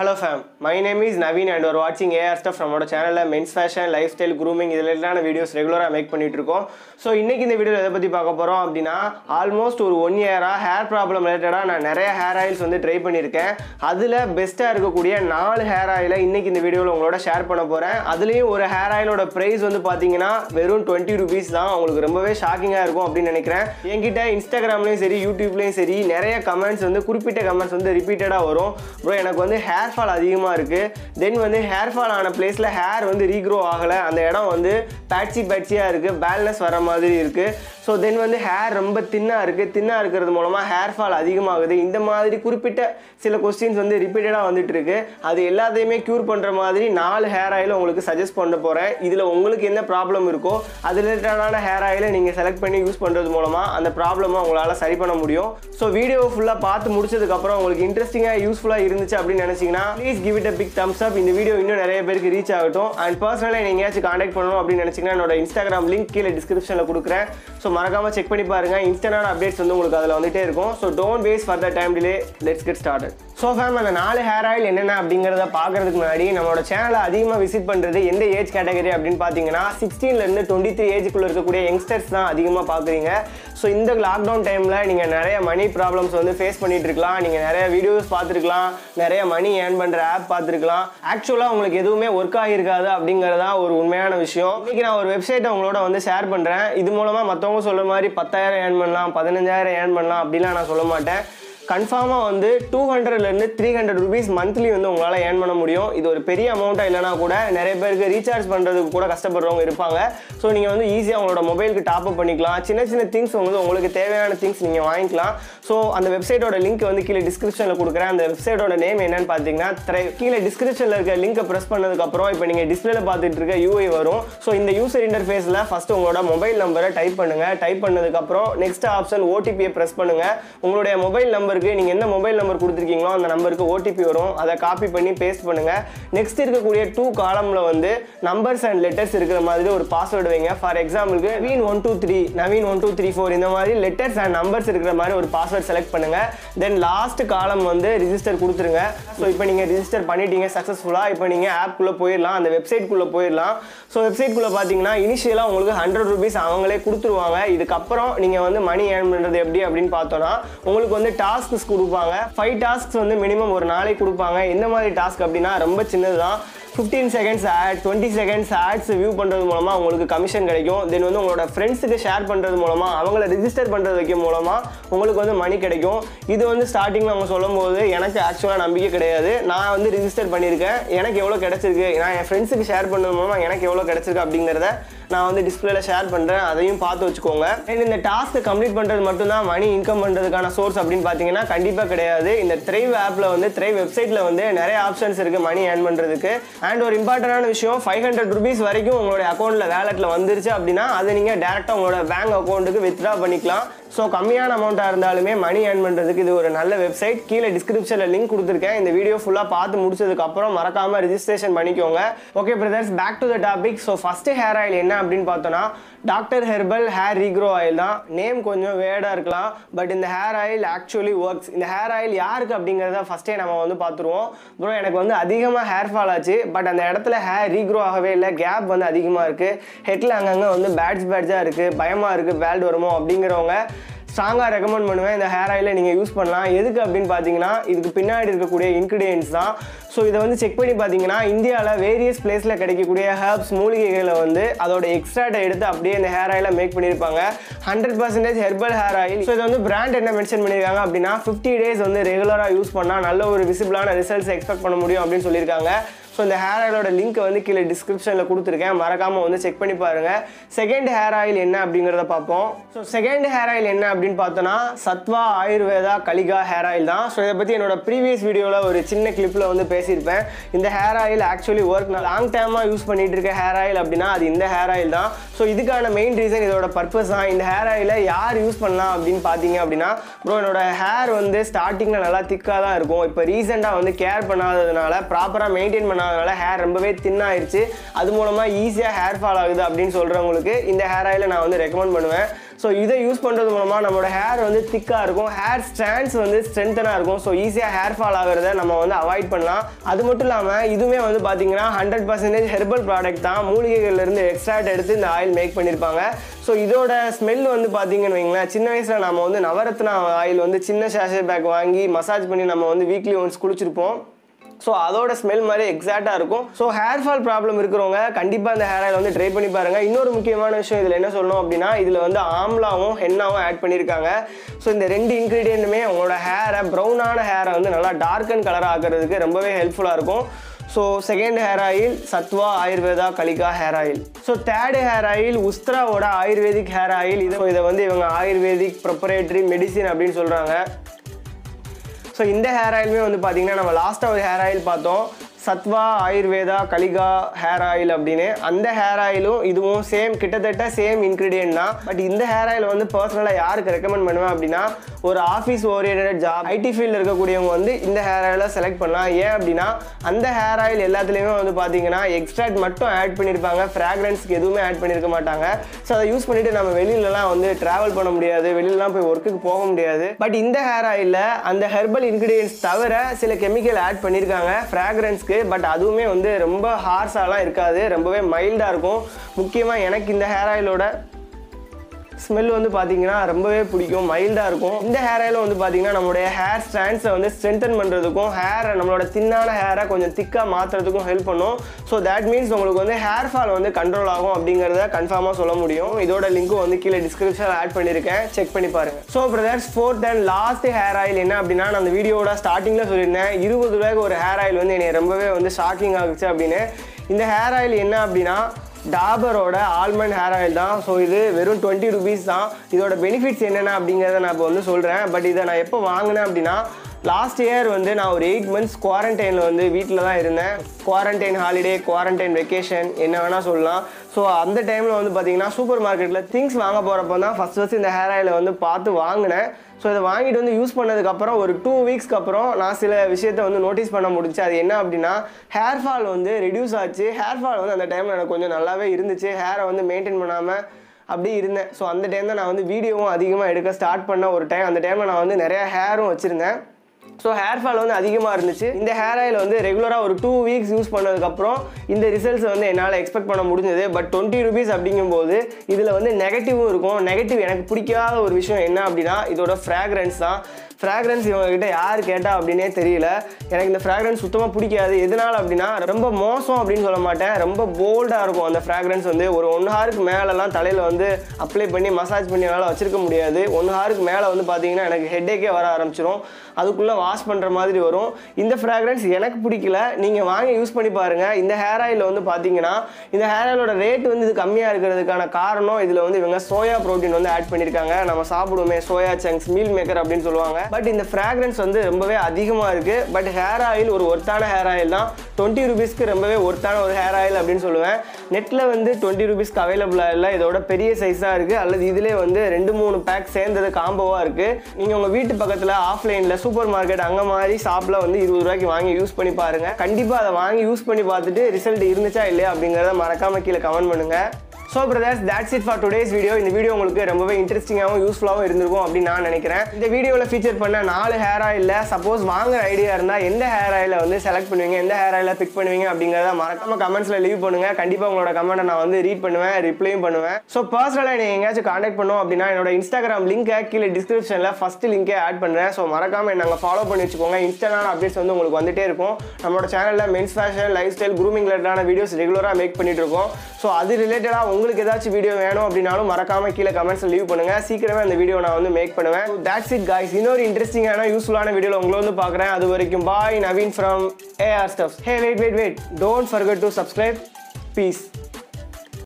hello fam my name is Naveen and you're வாட்சிங் AR stuff நம்மளோட சேனலில் men's fashion lifestyle grooming இதில் எல்லாம் வீடியோஸ் ரெகுலராக மேக் பண்ணிட்டு இருக்கோம் ஸோ இன்னைக்கு இந்த வீடியோ எதை பற்றி பார்க்க போகிறோம் அப்படின்னா ஆல்மோஸ்ட் ஒரு ஒன் இயராக ஹேர் ப்ராப்ளம் ரிலேட்டடாக நான் நிறைய ஹேர் ஆயில்ஸ் வந்து ட்ரை பண்ணியிருக்கேன் அதில் பெஸ்ட்டாக இருக்கக்கூடிய நாலு ஹேர் ஆயிலை இன்னைக்கு இந்த வீடியோவில் உங்களோட ஷேர் பண்ண போகிறேன் அதுலேயும் ஒரு ஹேர் ஆயிலோட ப்ரைஸ் வந்து பார்த்தீங்கன்னா வெறும் டுவெண்ட்டி ருபீஸ் தான் உங்களுக்கு ரொம்பவே ஷாக்கிங்காக இருக்கும் அப்படின்னு நினைக்கிறேன் என்கிட்ட இன்ஸ்டாகிராம்லேயும் சரி யூடியூப்லேயும் சரி நிறைய கமெண்ட்ஸ் வந்து குறிப்பிட்ட கமெண்ட்ஸ் வந்து ரிப்பீட்டடாக வரும் ப்ரோ எனக்கு வந்து ஹேர் ஃபால் அதிகமாக இருக்குது தென் வந்து ஹேர் ஃபால் ஆன பிளேஸில் ஹேர் வந்து ரீக்ரோ ஆகலை அந்த இடம் வந்து பேட்சி பேட்சியாக இருக்குது பேலன்ஸ் வர மாதிரி இருக்குது ஸோ தென் வந்து ஹேர் ரொம்ப தின்னாக இருக்குது தின்னாக இருக்கிறது மூலமாக ஹேர் ஃபால் அதிகமாகுது இந்த மாதிரி குறிப்பிட்ட சில கொஸ்டின்ஸ் வந்து ரிப்பீட்டடாக வந்துட்டு இருக்கு அது எல்லாத்தையுமே க்யூர் பண்ணுற மாதிரி நாலு ஹேர் ஆயில் உங்களுக்கு சஜஸ்ட் பண்ண போகிறேன் இதில் உங்களுக்கு என்ன ப்ராப்ளம் இருக்கோ அது ரிலேட்டடான ஹேர் ஆயிலை நீங்கள் செலக்ட் பண்ணி யூஸ் பண்ணுறது மூலமாக அந்த ப்ராப்ளமை உங்களால் சரி பண்ண முடியும் ஸோ வீடியோ ஃபுல்லாக பார்த்து முடிச்சதுக்கப்புறம் உங்களுக்கு இன்ட்ரெஸ்டிங்காக யூஸ்ஃபுல்லாக இருந்துச்சு அப்படின்னு நினச்சிங்கன்னா please give it a big thumbs up இந்த வீடியோ இன்னும் நிறைய பேருக்கு ரீச் ஆகட்டும் அண்ட் பர்சனலாக நீங்கள் எங்கேயாச்சும் காண்டாக்ட் பண்ணணும் அப்படின்னு நினச்சிங்கன்னா என்னோட இன்ஸ்டாகிராம் லிங்க் கீழே டிஸ்கிரிப்ஷனில் கொடுக்குறேன் ஸோ மறக்காமல் செக் பண்ணி பாருங்கள் இன்ஸ்டன்டான அப்டேட்ஸ் வந்து உங்களுக்கு அதில் வந்துட்டே இருக்கும் so don't waste for the time delay let's get started so fam அந்த நாலு ஹேர் ஆயில் என்னென்ன அப்படிங்கிறத பார்க்கறதுக்கு முன்னாடி நம்மளோட சேனலை அதிகமாக விசிட் பண்ணுறது எந்த ஏஜ் கேட்டகரி அப்படின்னு பார்த்தீங்கன்னா சிக்ஸ்டீன்லேருந்து டுவெண்ட்டி த்ரீ ஏஜுக்குள்ளே இருக்கக்கூடிய யங்ஸ்டர்ஸ் தான் அதிகமாக பார்க்குறீங்க ஸோ இந்த லாக்டவுன் டைமில் நீங்கள் நிறைய மணி ப்ராப்ளம்ஸ் வந்து ஃபேஸ் பண்ணிட்டு இருக்கலாம் நீங்கள் நிறைய வீடியோஸ் பார்த்துருக்கலாம் நிறைய மணி ஏர்ன் பண்ணுற ஆப் பார்த்துருக்கலாம் ஆக்சுவலாக உங்களுக்கு எதுவுமே ஒர்க் ஆகியிருக்காது அப்படிங்கிறதா ஒரு உண்மையான விஷயம் இன்றைக்கி நான் ஒரு வெப்சைட்டை உங்களோட வந்து ஷேர் பண்ணுறேன் இது மூலமாக மற்றவங்க சொல்கிற மாதிரி பத்தாயிரம் ஏர்ன் பண்ணலாம் பதினஞ்சாயிரம் ஏர்ன் பண்ணலாம் அப்படிலாம் நான் சொல்ல மாட்டேன் கன்ஃபார்மாக வந்து டூ ஹண்ட்ரட்லேருந்து த்ரீ ஹண்ட்ரட் ருபீஸ் மந்த்லி வந்து உங்களால் ஏர்ன் பண்ண முடியும் இது ஒரு பெரிய அமௌண்ட்டாக இல்லைனா கூட நிறைய பேருக்கு ரீசார்ஜ் பண்ணுறதுக்கு கூட கஷ்டப்படுறவங்க இருப்பாங்க ஸோ நீங்கள் வந்து ஈஸியாக உங்களோட மொபைலுக்கு டாப் அப் பண்ணிக்கலாம் சின்ன சின்ன திங்ஸ் வந்து உங்களுக்கு தேவையான திங்ஸ் நீங்கள் வாங்கிக்கலாம் ஸோ அந்த வெப்சைட்டோட லிங்க் வந்து கீழே டிஸ்கிரிப்ஷனில் கொடுக்குறேன் அந்த வெப்சைட்டோட நேம் என்னன்னு பார்த்தீங்கன்னா த்ரை கீழே டிஸ்கிரிப்ஷனில் இருக்க லிங்கை ப்ரெஸ் பண்ணதுக்கப்புறம் இப்போ நீங்கள் டிஸ்பிளேல பார்த்துட்டு இருக்க யூஐ வரும் ஸோ இந்த யூசர் இன்டர்ஃபேஸில் ஃபஸ்ட்டு உங்களோட மொபைல் நம்பரை டைப் பண்ணுங்கள் டைப் பண்ணதுக்கப்புறம் நெக்ஸ்ட் ஆப்ஷன் ஓடிபியை ப்ரெஸ் பண்ணுங்கள் உங்களுடைய மொபைல் நம்பருக்கு நீங்கள் என்ன மொபைல் நம்பர் கொடுத்துருக்கீங்களோ அந்த நம்பருக்கு ஓடிபி வரும் அதை காப்பி பண்ணி பேஸ்ட் பண்ணுங்கள் நெக்ஸ்ட் இருக்கக்கூடிய டூ காலமில் வந்து நம்பர்ஸ் அண்ட் லெட்டர்ஸ் இருக்கிற மாதிரி ஒரு பாஸ்வேர்டு வைங்க ஃபார் எக்ஸாம்பிளுக்கு Naveen one two three Naveen one two three four இந்த மாதிரி லெட்டர்ஸ் அண்ட் நம்பர்ஸ் இருக்கிற மாதிரி ஒரு பாஸ்வேர்ட் செலக்ட் பண்ணுங்கள் தென் லாஸ்ட் காலம் வந்து ரிஜிஸ்டர் கொடுத்துருங்க ஸோ இப்போ நீங்கள் ரிஜிஸ்டர் பண்ணிட்டீங்க சக்ஸஸ்ஃபுல்லாக இப்போ நீங்கள் ஆப்குள்ளே போயிடலாம் அந்த வெப்சைட்குள்ளே போயிடலாம் ஸோ வெப்சைட்குள்ளே பார்த்தீங்கன்னா இனிஷியலாக உங்களுக்கு ஹண்ட்ரட் ருபீஸ் அவங்களே கொடுத்துருவாங்க இதுக்கப்புறம் நீங்கள் வந்து மணி ஏர்ன் பண்ணுறது எப்படி அப்படின்னு பார்த்தோன்னா உங்களுக்கு வந்து டாஸ்க்ஸ் கொடுப்பாங்க ஃபைவ் டாஸ்க்ஸ் வந்து மினிமம் ஒரு நாளைக்கு கொடுப்பாங்க எந்த மாதிரி டாஸ்க் அப்படின்னா ரொம்ப சின்னது தான் fifteen seconds ad twenty seconds ads view பண்ணுறது மூலமாக உங்களுக்கு கமிஷன் கிடைக்கும் தென் வந்து உங்களோட ஃப்ரெண்ட்ஸுக்கு ஷேர் பண்ணுறது மூலமாக அவங்கள ரிஜிஸ்டர் பண்ணுறது வைக்க மூலமாக உங்களுக்கு வந்து மணி கிடைக்கும் இது வந்து ஸ்டார்டிங்கில் அவங்க சொல்லும்போது எனக்கு ஆக்சுவலாக நம்பிக்கை கிடையாது நான் வந்து ரிஜிஸ்டர் பண்ணியிருக்கேன் எனக்கு எவ்வளோ கிடச்சிருக்கு நான் என் ஃப்ரெண்ட்ஸுக்கு ஷேர் பண்ணது மூலமாக எனக்கு எவ்வளோ கிடச்சிருக்கு அப்படிங்கிறத நான் வந்து டிஸ்பிளேல ஷேர் பண்ணுறேன் அதையும் பார்த்து வச்சுக்கோங்க அண்ட் இந்த டாஸ்க்கை கம்ப்ளீட் பண்ணுறது மட்டும்தான் மணி இன்கம் பண்ணுறதுக்கான சோர்ஸ் அப்படின்னு பார்த்தீங்கன்னா கண்டிப்பாக கிடையாது இந்த த்ரைவ் ஆப்பில் வந்து த்ரைவ் வெப்சைட்டில் வந்து நிறைய ஆப்ஷன்ஸ் இருக்குது மணி ஏர்ன் பண்ணுறதுக்கு அண்ட் ஒரு இம்பார்ட்டண்டான விஷயம் ஃபைவ் ஹண்ட்ரட் ருபீஸ் வரைக்கும் உங்களுடைய அக்கௌண்ட்டில் வேலெட்டில் வந்துருச்சு அப்படின்னா அதை நீங்கள் டேரெக்டாக உங்களோட பேங்க் அக்கௌண்ட்டுக்கு வித்ட்ரா பண்ணிக்கலாம் ஸோ கம்மியான அமௌண்ட்டாக இருந்தாலுமே மணி ஏர்ன் பண்ணுறதுக்கு இது ஒரு நல்ல வெப்சைட் கீழே டிஸ்கிரிப்ஷனில் லிங்க் கொடுத்துருக்கேன் இந்த வீடியோ ஃபுல்லாக பார்த்து முடிச்சதுக்கப்புறம் மறக்காமல் ரிஜிஸ்ட்ரேஷன் பண்ணிக்கோங்க okay brothers back to the topic so first hair oil என்ன அப்படின்னு பார்த்தோன்னா doctor herbal hair regrow oil தான் நேம் கொஞ்சம் வேர்டாக இருக்கலாம் பட் இந்த ஹேர் ஆயில் ஆக்சுவலி ஒர்க்ஸ் இந்த ஹேர் ஆயில் யாருக்கு அப்படிங்கிறத ஃபஸ்ட்டே நம்ம வந்து பார்த்துருவோம் ப்ரோ எனக்கு வந்து அதிகமாக ஹேர் ஃபால் ஆச்சு பட் அந்த இடத்துல ஹேர் ரீக்ரோ ஆகவே இல்லை கேப் வந்து அதிகமாக இருக்குது ஹெட்டில் அங்கங்கே வந்து பேட்ச் பேட்சாக இருக்குது பயமாக இருக்குது பேல்ட் வருமோ அப்படிங்கிறவங்க ஸ்ட்ராங்காக ரெக்கமெண்ட் பண்ணுவேன் இந்த ஹேர் ஆயிலை நீங்கள் யூஸ் பண்ணலாம் எதுக்கு அப்படின்னு பார்த்தீங்கன்னா இதுக்கு பின்னாடி இருக்கக்கூடிய இன்க்ரீடியன்ஸ் தான் ஸோ இதை வந்து செக் பண்ணி பார்த்தீங்கன்னா இந்தியாவில் வேரியஸ் பிளேஸில் கிடைக்கக்கூடிய ஹெர்ப்ஸ் மூலிகைகளை வந்து அதோட எக்ஸ்ட்ராட்டை எடுத்து அப்படியே இந்த ஹேர் ஆயிலை மேக் பண்ணியிருப்பாங்க hundred percentage herbal hair oil so இது வந்து பிராண்ட் என்ன மென்ஷன் பண்ணியிருக்காங்க அப்படின்னா ஃபிஃப்டி டேஸ் வந்து ரெகுலராக யூஸ் பண்ணால் நல்ல ஒரு விசிபிளான ரிசல்ட்ஸ் எக்ஸ்பெக்ட் பண்ண முடியும் அப்படின்னு சொல்லியிருக்காங்க ஸோ இந்த ஹேர் ஆயிலோட லிங்க்கை வந்து கீழே டிஸ்கிரிப்ஷனில் கொடுத்துருக்கேன் மறக்காமல் வந்து செக் பண்ணி பாருங்கள் செகண்ட் ஹேர் ஆயில் என்ன அப்படிங்கிறத பார்ப்போம் ஸோ செகண்ட் ஹேர் ஆயில் என்ன அப்படின்னு பார்த்தோன்னா சத்வா ஆயுர்வேதா கலிகா ஹேர் ஆயில் தான் ஸோ இதை பற்றி என்னோட ப்ரீவியஸ் வீடியோவில் ஒரு சின்ன கிளிப்பில் வந்து பேசியிருப்பேன் இந்த ஹேர் ஆயில் ஆக்சுவலி ஒர்க் நான் லாங் டைமாக யூஸ் பண்ணிட்டு இருக்க ஹேர் ஆயில் அப்படின்னா அது இந்த ஹேர் ஆயில் தான் ஸோ இதுக்கான மெயின் ரீசன் இதோட பர்பஸ் தான் இந்த ஹேர் ஆயிலை யார் யூஸ் பண்ணலாம் அப்படின்னு பார்த்தீங்க அப்படின்னா ப்ரோ என்னோட ஹேர் வந்து ஸ்டார்டிங்கில் நல்லா திக்காக தான் இருக்கும் இப்போ ரீசெண்டாக வந்து கேர் பண்ணாததுனால ப்ராப்பராக மெயின்டைன் பண்ண பண்ணாதனால ஹேர் ரொம்பவே thin ஆயிருச்சு அது மூலமாக ஈஸியாக ஹேர் ஃபால் ஆகுது அப்படின்னு சொல்கிறவங்களுக்கு இந்த ஹேர் ஆயிலை நான் வந்து ரெக்கமெண்ட் பண்ணுவேன் ஸோ இதை யூஸ் பண்ணுறது மூலமாக நம்மளோட ஹேர் வந்து திக்காக இருக்கும் ஹேர் ஸ்ட்ராண்ட்ஸ் வந்து ஸ்ட்ரென்த்தனாக இருக்கும் ஸோ ஈஸியாக ஹேர் ஃபால் ஆகிறத நம்ம வந்து அவாய்ட் பண்ணலாம் அது மட்டும் இல்லாமல் இதுவுமே வந்து பார்த்தீங்கன்னா ஹண்ட்ரட் பர்சன்டேஜ் ஹெர்பல் ப்ராடக்ட் தான் மூலிகைகள்லேருந்து எக்ஸ்ட்ராக்ட் எடுத்து இந்த ஆயில் மேக் பண்ணியிருப்பாங்க ஸோ இதோட ஸ்மெல் வந்து பார்த்தீங்கன்னு வைங்களேன் சின்ன வயசில் நம்ம வந்து நவரத்னா ஆயில் வந்து சின்ன ஷாஷே பேக் வாங்கி மசாஜ் பண்ணி நம்ம வந்து வீக்லி ஒன்ஸ் குளிச்சிருப்போம் ஸோ அதோட ஸ்மெல் மாதிரி எக்ஸாக்டாக இருக்கும் ஸோ ஹேர் ஃபால் ப்ராப்ளம் இருக்கிறவங்க கண்டிப்பாக இந்த ஹேர் ஆயில் வந்து ட்ரை பண்ணி பாருங்கள் இன்னொரு முக்கியமான விஷயம் இதில் என்ன சொல்லணும் அப்படின்னா இதில் வந்து ஆம்லாவும் ஹென்னாவும் ஆட் பண்ணியிருக்காங்க ஸோ இந்த ரெண்டு இன்க்ரீடியண்ட்டுமே உங்களோட ஹேரை ப்ரௌனான ஹேரை வந்து நல்லா டார்க் அண்ட் கலர் ஆக்கிறதுக்கு ரொம்பவே ஹெல்ப்ஃபுல்லாக இருக்கும் so second hair oil Sattva Ayurveda Kalika hair oil so third hair oil உஸ்த்ராவோட ஆயுர்வேதிக் ஹேர் ஆயில் இதை இதை வந்து இவங்க ஆயுர்வேதிக் ப்ரொப்பரேட்டரி மெடிசின் அப்படின்னு சொல்கிறாங்க ஸோ இந்த ஹேர் ஆயிலுமே வந்து பார்த்தீங்கன்னா நம்ம லாஸ்ட்டாக ஒரு ஹேர் ஆயில் பார்த்தோம் சத்வா ஆயுர்வேதா கலிகா ஹேர் ஆயில் அப்படின்னு அந்த ஹேர் ஆயிலும் இதுவும் சேம் கிட்டத்தட்ட சேம் இன்க்ரீடியன்ட் தான் பட் இந்த ஹேர் ஆயில் வந்து பர்சனலாக யாருக்கு ரெக்கமெண்ட் பண்ணுவேன் அப்படின்னா ஒரு ஆஃபீஸ் ஓரியன்ட் ஜாப் ஐடி ஃபீல்டில் இருக்கக்கூடியவங்க வந்து இந்த ஹேர் ஆயிலை செலக்ட் பண்ணலாம் ஏன் அப்படின்னா அந்த ஹேர் ஆயில் எல்லாத்துலேயுமே வந்து பார்த்தீங்கன்னா எக்ஸ்ட்ராக்ட் மட்டும் ஆட் பண்ணியிருப்பாங்க ஃப்ராக்ரன்ஸ்க்கு எதுவுமே ஆட் பண்ணியிருக்க மாட்டாங்க ஸோ அதை யூஸ் பண்ணிட்டு நம்ம வெளியிலலாம் வந்து ட்ராவல் பண்ண முடியாது வெளியிலலாம் போய் ஒர்க்குக்கு போக முடியாது பட் இந்த ஹேர் ஆயிலில் அந்த ஹெர்பல் இன்க்ரீடியன்ஸ் தவிர சில கெமிக்கல் ஆட் பண்ணியிருக்காங்க ஃப்ராக்ரன்ஸ்க்கு பட் அதுவுமே வந்து ரொம்ப ஹார்ஸாலாம் இருக்காது ரொம்பவே மைல்டாக இருக்கும் முக்கியமாக எனக்கு இந்த ஹேர் ஆயிலோட ஸ்மெல் வந்து பார்த்தீங்கன்னா ரொம்பவே பிடிக்கும் மைல்டாக இருக்கும் இந்த ஹேர் ஆயிலும் வந்து பார்த்தீங்கன்னா நம்மளுடைய ஹேர் ஸ்ட்ராண்ட்ஸை வந்து ஸ்ட்ரென்தன் பண்ணுறதுக்கும் ஹேரை நம்மளோட தின்னான ஹேரை கொஞ்சம் திக்காக மாற்றுறதுக்கும் ஹெல்ப் பண்ணும் ஸோ தேட் மீன்ஸ் உங்களுக்கு வந்து ஹேர் ஃபால் வந்து கண்ட்ரோல் ஆகும் அப்படிங்கிறத கன்ஃபார்மாக சொல்ல முடியும் இதோட லிங்க்கும் வந்து கீழே டிஸ்கிரிப்ஷனில் ஆட் பண்ணியிருக்கேன் செக் பண்ணி பாருங்கள் so brothers fourth and last hair oil என்ன அப்படின்னா நான் அந்த வீடியோட ஸ்டார்டிங்கில் சொல்லியிருந்தேன் இருபது ரூபாய்க்கு ஒரு ஹேர் ஆயில் வந்து என்னை ரொம்பவே வந்து ஷாக்கிங் ஆகுச்சு அப்படின்னு இந்த ஹேர் ஆயில் என்ன அப்படின்னா டாபரோட ஆல்மண்ட் ஹேர் ஆயில் தான் ஸோ இது வெறும் டுவெண்ட்டி ருபீஸ் தான் இதோட பெனிஃபிட்ஸ் என்னென்ன அப்படிங்கிறத நான் இப்போ வந்து சொல்கிறேன் பட் இதை நான் எப்போ வாங்கினேன் அப்படின்னா லாஸ்ட் இயர் வந்து நான் ஒரு எயிட் மந்த்ஸ் குவாரண்டைனில் வந்து வீட்டில் தான் இருந்தேன் குவாரண்டைன் ஹாலிடே குவாரண்டைன் வெக்கேஷன் என்ன வேணால் சொல்லலாம் ஸோ அந்த டைமில் வந்து பார்த்தீங்கன்னா சூப்பர் மார்க்கெட்டில் திங்ஸ் வாங்க போகிறப்ப தான் ஃபஸ்ட் ஃபஸ்ட் இந்த ஹேர் ஆயிலை வந்து பார்த்து வாங்கினேன் ஸோ இதை வாங்கிட்டு வந்து யூஸ் பண்ணதுக்கப்புறம் ஒரு டூ வீக்ஸ்க்கு அப்புறம் நான் சில விஷயத்தை வந்து நோட்டீஸ் பண்ண முடிச்சு அது என்ன அப்படின்னா ஹேர் ஃபால் வந்து ரெடியூஸ் ஆச்சு ஹேர் ஃபால் வந்து அந்த டைமில் எனக்கு கொஞ்சம் நல்லாவே இருந்துச்சு ஹேரை வந்து மெயின்டைன் பண்ணாமல் அப்படியே இருந்தேன் ஸோ அந்த டைம் தான் நான் வந்து வீடியோவும் அதிகமாக எடுக்க ஸ்டார்ட் பண்ண ஒரு டைம் அந்த டைமில் நான் வந்து நிறையா ஹேரும் வச்சுருந்தேன் ஸோ ஹேர் ஃபால் வந்து அதிகமாக இருந்துச்சு இந்த ஹேர் ஆயில் வந்து ரெகுலராக ஒரு டூ வீக்ஸ் யூஸ் பண்ணதுக்கப்புறம் இந்த ரிசல்ட்ஸ் வந்து என்னால் எக்ஸ்பெக்ட் பண்ண முடிஞ்சது பட் டுவெண்ட்டி ருபீஸ் அப்படிங்கும்போது இதில் வந்து நெகட்டிவும் இருக்கும் நெகட்டிவ் எனக்கு பிடிக்காத ஒரு விஷயம் என்ன அப்படின்னா இதோட ஃப்ராக்ரன்ஸ் தான் ஃப்ராக்ரன்ஸ் இவங்ககிட்ட யார் கேட்டா அப்படின்னே தெரியல எனக்கு இந்த ஃப்ராக்ரன்ஸ் சுத்தமாக பிடிக்காது எதனால் அப்படின்னா ரொம்ப மோசம் அப்படின்னு சொல்ல மாட்டேன் ரொம்ப போல்டாக இருக்கும் அந்த ஃப்ராக்ரன்ஸ் வந்து ஒரு ஒன் ஹாருக்கு மேலெலாம் தலையில் வந்து அப்ளை பண்ணி மசாஜ் பண்ணி என்னால் வச்சிருக்க முடியாது ஒன் ஹாருக்கு மேலே வந்து பார்த்தீங்கன்னா எனக்கு ஹெட்டேக்கே வர ஆரம்பிச்சிரும் அதுக்குள்ளே வாஷ் பண்ணுற மாதிரி வரும் இந்த ஃப்ராக்ரன்ஸ் எனக்கு பிடிக்கல நீங்கள் வாங்கி யூஸ் பண்ணி பாருங்கள் இந்த ஹேர் ஆயில் வந்து பார்த்தீங்கன்னா இந்த ஹேர் ஆயிலோட ரேட் வந்து இது கம்மியாக இருக்கிறதுக்கான காரணம் இதில் வந்து இவங்க சோயா ப்ரோட்டீன் வந்து ஆட் பண்ணியிருக்காங்க நம்ம சாப்பிடுவோமே சோயா சங்க்ஸ் மீல் மேக்கர் அப்படின்னு சொல்லுவாங்க பட் இந்த ஃப்ராக்ரன்ஸ் வந்து ரொம்பவே அதிகமாக இருக்குது பட் ஹேர் ஆயில் ஒரு ஒர்த்தான ஹேர் ஆயில் தான் டுவெண்ட்டி ருபீஸ்க்கு ரொம்பவே ஒர்த்தான ஒரு ஹேர் ஆயில் அப்படின்னு சொல்லுவேன் நெட்டில் வந்து டுவெண்ட்டி ருபீஸ்க்கு அவைலபிளாக இல்லை இதோட பெரிய சைஸாக இருக்குது அல்லது இதிலே வந்து ரெண்டு மூணு பேக் சேர்ந்தது காம்போவாக இருக்குது நீங்கள் உங்கள் வீட்டு பக்கத்தில் ஆஃப்லைனில் சூப்பர் மார்க்கெட் அங்கே மாதிரி ஷாப்பில் வந்து இருபது ரூபாய்க்கு வாங்கி யூஸ் பண்ணி பாருங்கள் கண்டிப்பாக அதை வாங்கி யூஸ் பண்ணி பார்த்துட்டு ரிசல்ட் இருந்துச்சா இல்லையா அப்படிங்கிறத மறக்காமல் கீழே கமெண்ட் பண்ணுங்கள் so brothers that's it for today's video இந்த வீடியோ உங்களுக்கு ரொம்பவே இன்ட்ரெஸ்டிங்காகவும் யூஸ்ஃபுல்லாகவும் இருந்திருக்கும் அப்படின்னு நான் நினைக்கிறேன் இந்த வீடியோவில் ஃபீச்சர் பண்ண நாலு ஹேர் ஆயிலில் சப்போஸ் வாங்குற ஐடியா இருந்தால் எந்த ஹேர் ஆயிலை வந்து செலக்ட் பண்ணுவீங்க எந்த ஹேர் ஆயிலை பிக் பண்ணுவீங்க அப்படிங்கிறத மறக்காம கமெண்ட்ஸில் லீவ் பண்ணுங்க கண்டிப்பாக உங்களோட கமெண்ட்டை நான் வந்து ரீட் பண்ணுவேன் ரிப்ளையும் பண்ணுவேன் ஸோ பர்சனலாக நீங்கள் எங்கேயாச்சும் காண்டாக்ட் பண்ணோம் அப்படின்னா என்னோட இன்ஸ்டாகிராம் லிங்கை கீழே டிஸ்கிரிப்ஷனில் ஃபஸ்ட் லிங்கே ஆட் பண்ணுறேன் ஸோ மறக்காம நாங்கள் ஃபாலோ பண்ணி வச்சுக்கோங்க இன்ஸ்டாகிராம் அப்டேட்ஸ் வந்து உங்களுக்கு வந்துட்டே இருக்கும் நம்மளோட சேனலில் men's fashion lifestyle grooming ரிலேட்டடான வீடியோஸ் ரெகுலராக மேக் பண்ணிட்டு இருக்கோம் ஸோ அது ரிலேட்டடாக உங்களுக்கு ஏதாச்சும் வீடியோ வேணும் அப்படின்னாலும் மறக்காம கீழே கமெண்ட்ஸ் லீவ் பண்ணுங்க சீக்கிரமே அந்த வீடியோ நான் வந்து மேக் பண்ணுவேன் தட்ஸ் இட் காய்ஸ் இன்னொரு இன்ட்ரெஸ்டிங்கான யூஸ்ஃபுல்லான வீடியோவில் உங்களை வந்து பார்க்குறேன் அது வரைக்கும் bye Naveen from AR stuffs hey wait wait wait don't forget to subscribe piece